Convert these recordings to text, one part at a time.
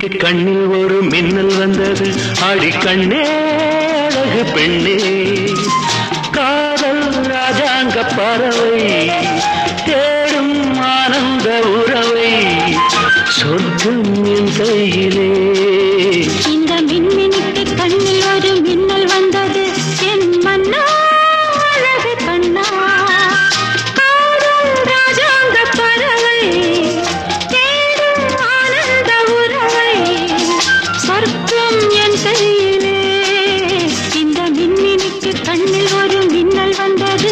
மின்மினிக்கு கண்ணில் ஒரு மின்னல் வந்தது அடி கண்ணே அழகு பெண்ணே காதல் ராஜாங்க பறவை தேடும் ஆனந்த உறவை சொர்க்கம் என் கையிலே இந்த மின்மினிக்கு கண்ணில் ஒரு மின்னல் வந்தது என் மன்னா அழகு கண்ணா காதல் ராஜாங்க பறவை தேடும் ஆனந்த உறவை சொர்க்கம் என் கையிலே இந்த மின்மினிக்கு கண்ணில் ஒரு மின்னல் வந்தது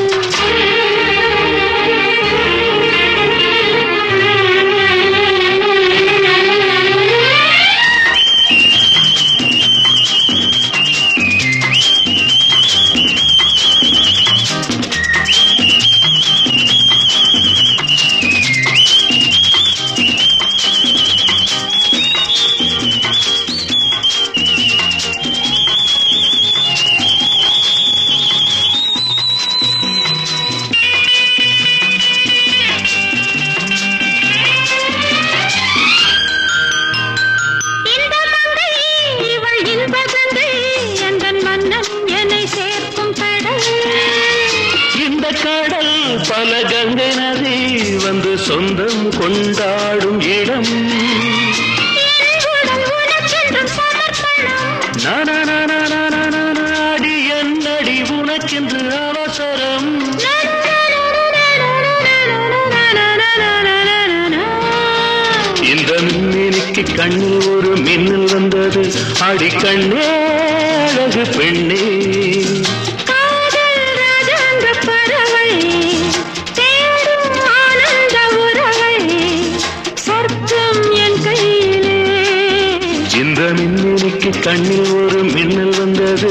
இந்த மங்கை இவள் இன்பகங்கை எந்தன் மன்னன் என்னை சேர்க்கும் கடல் இந்த கடல் பல கங்கை நதி வந்து சொந்தம் கொண்டாடும் இடம் என் உடல் உனக்கென்றும் சமர்ப்பணம் நாடி என்னடி உனக்கென்று அவசரம் இந்த மின்மினிக்கு கண்ணில் ஒரு மின்னல் வந்தது அடி கண்ணே அழகு பெண்ணே காதல் ராஜாங்க பறவை தேடும் ஆனந்த உறவை சொர்க்கம் என் கையிலே இந்த மின்மினிக்கு கண்ணில் ஒரு மின்னல் வந்தது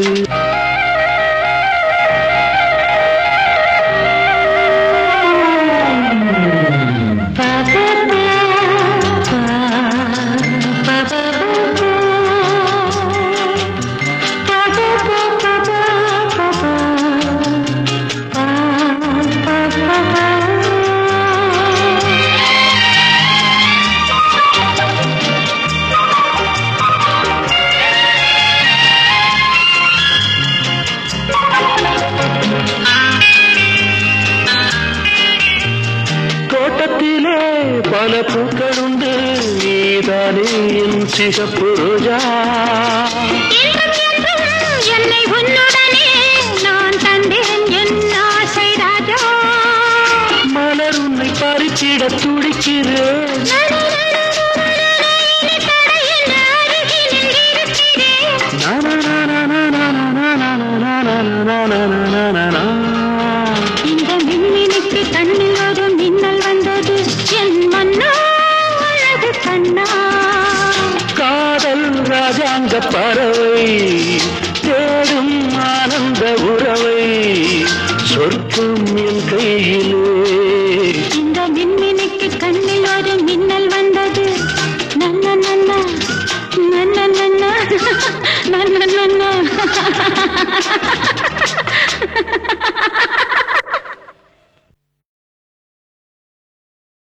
தோட்டத்திலே பல பூக்கள் உண்டு நீதானே என் சிகப்பு ரோஜா என்னை உன்னுடனே நான் தந்தேன் என் ஆசை ராஜா மலர் உன்னை பறிச்சிட துடிக்கிறேன் இனி தடையில்லை, அருகினில் இருக்கிறேன். இந்த மின்மினிக்கு கண்ணில் ஒரு மின்னல் வந்தது என் மன்னா அழகு கண்ணா காதல் ராஜாங்க பறவை தேடும்